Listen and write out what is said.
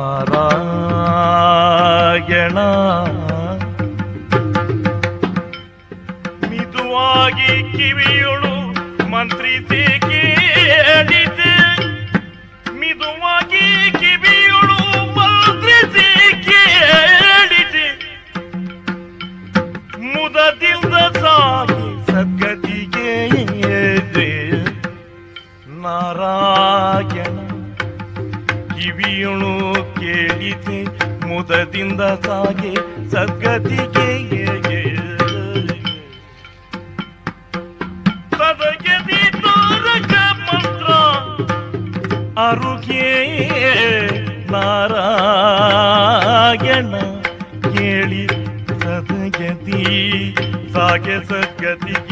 ನಾರಾಯಣ ಮಿದುವಾಗಿ ಕಿವಿಯೊಳು ಮಂತ್ರಿಸಿ ಕೇಳಿದೆ ಮಿದುವಾಗಿ ಕಿವಿಯೊಳು ಮಂತ್ರಿಸಿ ಕೇಳಿದೆ ಮುದದಿಂದ ಸಾಗಿ ಸದ್ಗತಿಗೆ ನಾರಾಯಣ ಕಿವಿಯೊಳು ಕೇಳಿದೆ ಮುದದಿಂದ ಸಾಗಿ ಸದ್ಗತಿಗೆ ಸದಗತಿ ತಾರಕ ಮಂತ್ರ ಅರುಗೆ ನಾರಾಯಣ ಕೇಳಿ ಸದಗತಿ ಸಾಗೆ ಸದ್ಗತಿಗೆ